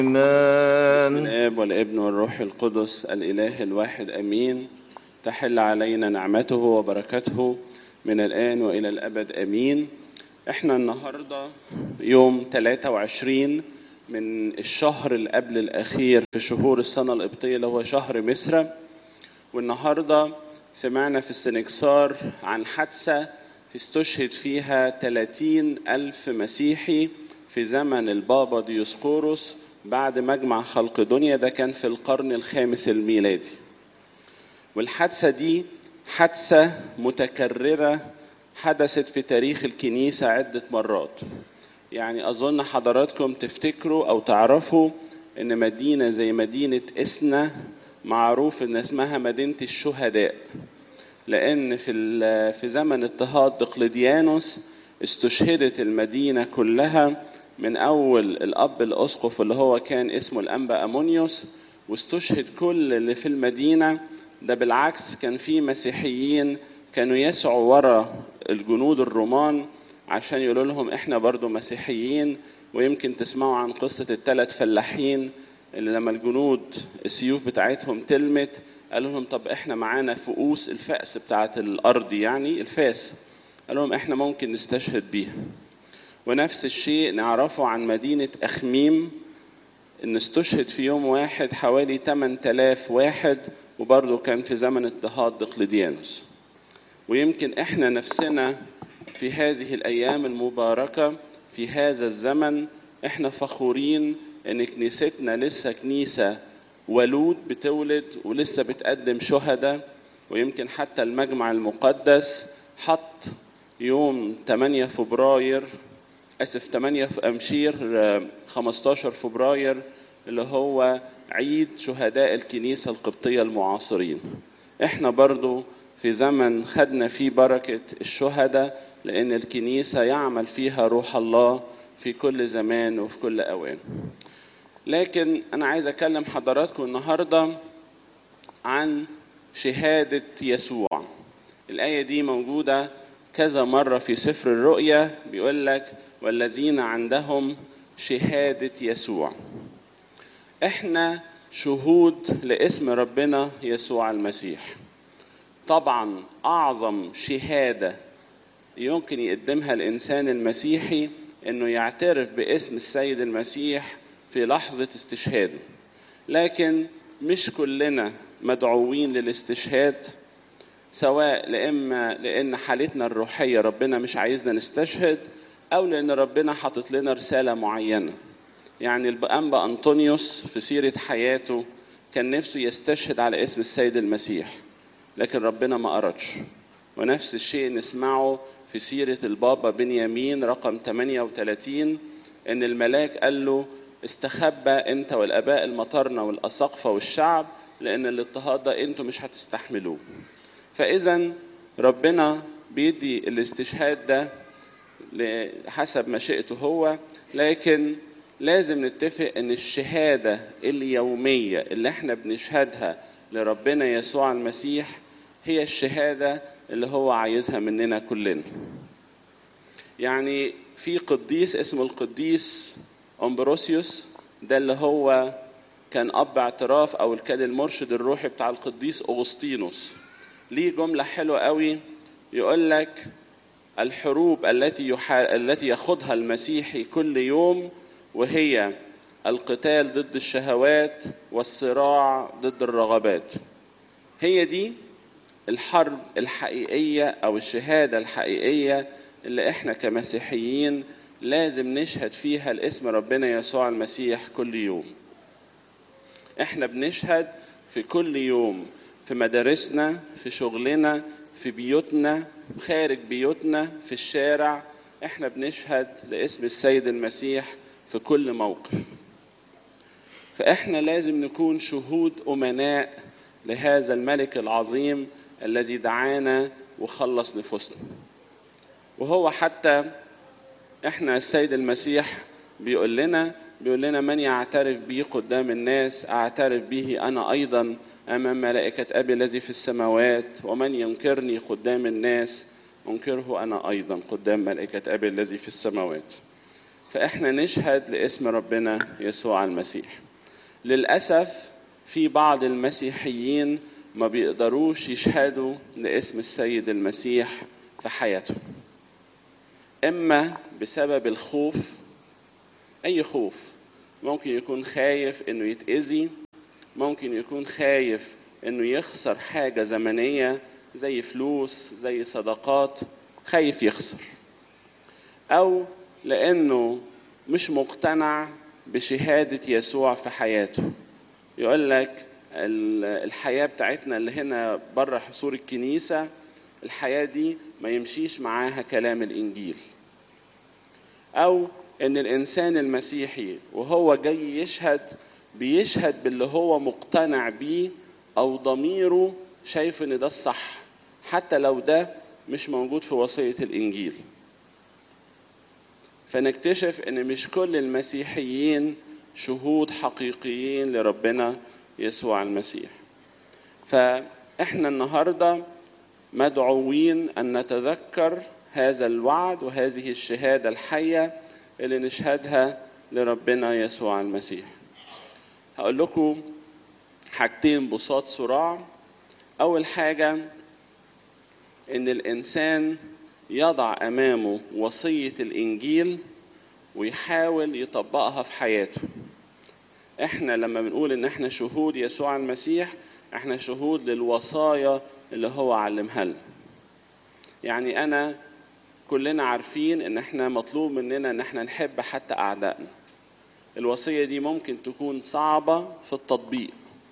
آمين الآب والابن والروح القدس الإله الواحد أمين تحل علينا نعمته وبركته من الآن وإلى الأبد أمين إحنا النهاردة يوم 23 من الشهر اللي قبل الأخير في شهور السنة القبطية اللي هو شهر مصر والنهاردة سمعنا في السنكسار عن حادثة استشهد فيها 30 ألف مسيحي في زمن البابا ديوسقوروس بعد مجمع خلق دنيا ده كان في القرن الخامس الميلادي والحادثة دي حادثة متكررة حدثت في تاريخ الكنيسة عدة مرات يعني أظن حضراتكم تفتكروا أو تعرفوا إن مدينة زي مدينة إسنا معروف إن اسمها مدينة الشهداء لأن في في زمن اضطهاد دقلديانوس استشهدت المدينة كلها من أول الأب الأسقف اللي هو كان اسمه الأنبا أمونيوس واستشهد كل اللي في المدينة ده بالعكس كان في مسيحيين كانوا يسعوا ورا الجنود الرومان عشان يقولوا لهم احنا برضو مسيحيين ويمكن تسمعوا عن قصة الثلاث فلاحين اللي لما الجنود السيوف بتاعتهم تلمت قالوا لهم طب احنا معانا فؤوس الفأس بتاعت الأرض يعني الفاس قالوا لهم احنا ممكن نستشهد بيها ونفس الشيء نعرفه عن مدينة أخميم إن استشهد في يوم واحد حوالي 8000 واحد وبرضه كان في زمن اضطهاد دقلديانوس ويمكن احنا نفسنا في هذه الأيام المباركة في هذا الزمن احنا فخورين ان كنيستنا لسه كنيسة ولود بتولد ولسه بتقدم شهداء ويمكن حتى المجمع المقدس حط يوم 8 فبراير اسف 8 امشير 15 فبراير اللي هو عيد شهداء الكنيسة القبطية المعاصرين احنا برضو في زمن خدنا فيه بركة الشهداء لأن الكنيسة يعمل فيها روح الله في كل زمان وفي كل أوان لكن أنا عايز أكلم حضراتكم النهاردة عن شهادة يسوع الآية دي موجودة كذا مرة في سفر الرؤيا بيقول لك والذين عندهم شهادة يسوع احنا شهود لاسم ربنا يسوع المسيح طبعا اعظم شهاده يمكن يقدمها الانسان المسيحي انه يعترف باسم السيد المسيح في لحظه استشهاده لكن مش كلنا مدعوين للاستشهاد سواء لإما لأن حالتنا الروحية ربنا مش عايزنا نستشهد أو لأن ربنا حاطط لنا رسالة معينة يعني الأنبا أنطونيوس في سيرة حياته كان نفسه يستشهد على اسم السيد المسيح لكن ربنا ما أردش ونفس الشيء نسمعه في سيرة البابا بنيامين رقم 38 إن الملاك قال له استخبى أنت والآباء المطرنة والأساقفة والشعب لأن الاضطهاد ده أنتوا مش هتستحملوه فإذا ربنا بيدي الاستشهاد ده حسب مشيئته هو لكن لازم نتفق ان الشهادة اليومية اللي احنا بنشهدها لربنا يسوع المسيح هي الشهادة اللي هو عايزها مننا كلنا يعني في قديس اسمه القديس أمبروسيوس ده اللي هو كان أب اعتراف أو كان المرشد الروحي بتاع القديس أغسطينوس ليه جملة حلوة قوي يقول لك الحروب التي يحا... التي ياخدها المسيحي كل يوم وهي القتال ضد الشهوات والصراع ضد الرغبات هي دي الحرب الحقيقية أو الشهادة الحقيقية اللي احنا كمسيحيين لازم نشهد فيها لاسم ربنا يسوع المسيح كل يوم احنا بنشهد في كل يوم في مدارسنا في شغلنا في بيوتنا خارج بيوتنا في الشارع احنا بنشهد لاسم السيد المسيح في كل موقف فاحنا لازم نكون شهود امناء لهذا الملك العظيم الذي دعانا وخلص نفوسنا وهو حتى احنا السيد المسيح بيقول لنا بيقول لنا من يعترف بي قدام الناس اعترف به انا ايضا امام ملائكه ابي الذي في السماوات ومن ينكرني قدام الناس انكره انا ايضا قدام ملائكه ابي الذي في السماوات فإحنا نشهد لاسم ربنا يسوع المسيح للأسف في بعض المسيحيين ما بيقدروش يشهدوا لاسم السيد المسيح في حياتهم إما بسبب الخوف أي خوف ممكن يكون خايف إنه يتأذي ممكن يكون خايف إنه يخسر حاجة زمنية زي فلوس زي صداقات خايف يخسر أو لأنه مش مقتنع بشهادة يسوع في حياته يقول لك الحياة بتاعتنا اللي هنا بره حصور الكنيسة الحياة دي ما يمشيش معاها كلام الإنجيل أو إن الإنسان المسيحي وهو جاي يشهد بيشهد باللي هو مقتنع بيه أو ضميره شايف إن ده الصح حتى لو ده مش موجود في وصية الإنجيل فنكتشف ان مش كل المسيحيين شهود حقيقيين لربنا يسوع المسيح فاحنا النهارده مدعوين ان نتذكر هذا الوعد وهذه الشهاده الحيه اللي نشهدها لربنا يسوع المسيح هقول لكم حاجتين بساط صراع اول حاجه ان الانسان يضع امامه وصيه الانجيل ويحاول يطبقها في حياته احنا لما بنقول ان احنا شهود يسوع المسيح احنا شهود للوصايا اللي هو علمها لنا يعني انا كلنا عارفين ان احنا مطلوب مننا ان احنا نحب حتى اعدائنا الوصيه دي ممكن تكون صعبه في التطبيق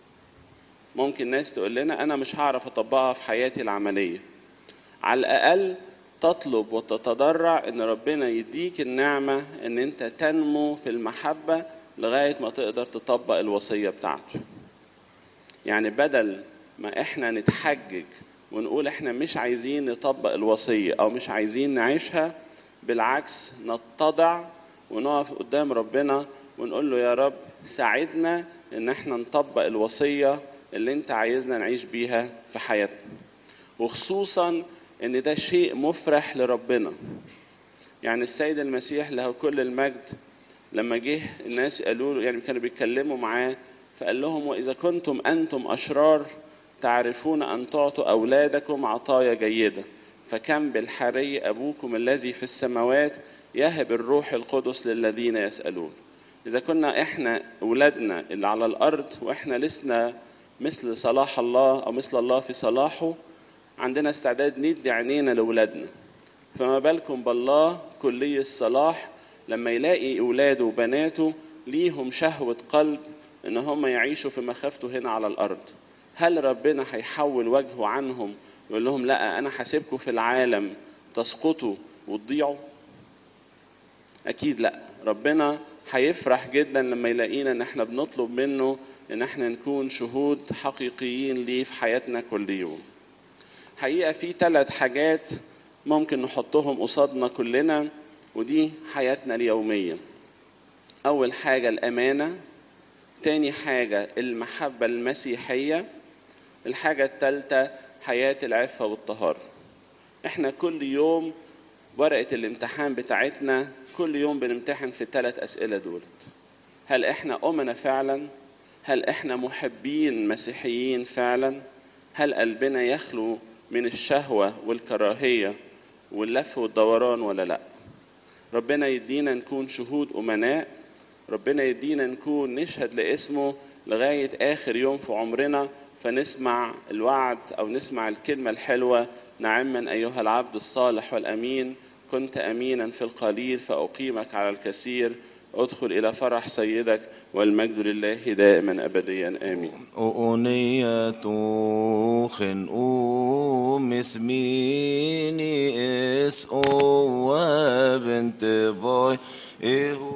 ممكن ناس تقول لنا انا مش هعرف اطبقها في حياتي العمليه على الاقل تطلب وتتضرع ان ربنا يديك النعمه ان انت تنمو في المحبه لغايه ما تقدر تطبق الوصيه بتاعته يعني بدل ما احنا نتحجج ونقول احنا مش عايزين نطبق الوصيه او مش عايزين نعيشها بالعكس نتضع ونقف قدام ربنا ونقول له يا رب ساعدنا ان احنا نطبق الوصيه اللي انت عايزنا نعيش بيها في حياتنا وخصوصا ان ده شيء مفرح لربنا يعني السيد المسيح له كل المجد لما جه الناس قالوا له يعني كانوا بيتكلموا معاه فقال لهم واذا كنتم انتم اشرار تعرفون ان تعطوا اولادكم عطايا جيده فكم بالحري ابوكم الذي في السماوات يهب الروح القدس للذين يسالون اذا كنا احنا اولادنا اللي على الارض واحنا لسنا مثل صلاح الله او مثل الله في صلاحه عندنا استعداد ندي عينينا لاولادنا فما بالكم بالله كلي الصلاح لما يلاقي اولاده وبناته ليهم شهوه قلب ان هم يعيشوا في مخافته هنا على الارض هل ربنا هيحول وجهه عنهم ويقول لهم لا انا حاسبكم في العالم تسقطوا وتضيعوا اكيد لا ربنا هيفرح جدا لما يلاقينا ان احنا بنطلب منه ان احنا نكون شهود حقيقيين ليه في حياتنا كل يوم حقيقه في ثلاث حاجات ممكن نحطهم قصادنا كلنا ودي حياتنا اليوميه اول حاجه الامانه تاني حاجه المحبه المسيحيه الحاجه الثالثه حياه العفه والطهاره احنا كل يوم ورقه الامتحان بتاعتنا كل يوم بنمتحن في الثلاث اسئله دول هل احنا امنا فعلا هل احنا محبين مسيحيين فعلا هل قلبنا يخلو من الشهوه والكراهيه واللف والدوران ولا لا ربنا يدينا نكون شهود امناء ربنا يدينا نكون نشهد لاسمه لغايه اخر يوم في عمرنا فنسمع الوعد او نسمع الكلمه الحلوه نعما ايها العبد الصالح والامين كنت امينا في القليل فاقيمك على الكثير ادخل الى فرح سيدك والمجد لله دائما ابديا امين أغنية خنقوم اسميني اس او بنت باي إيه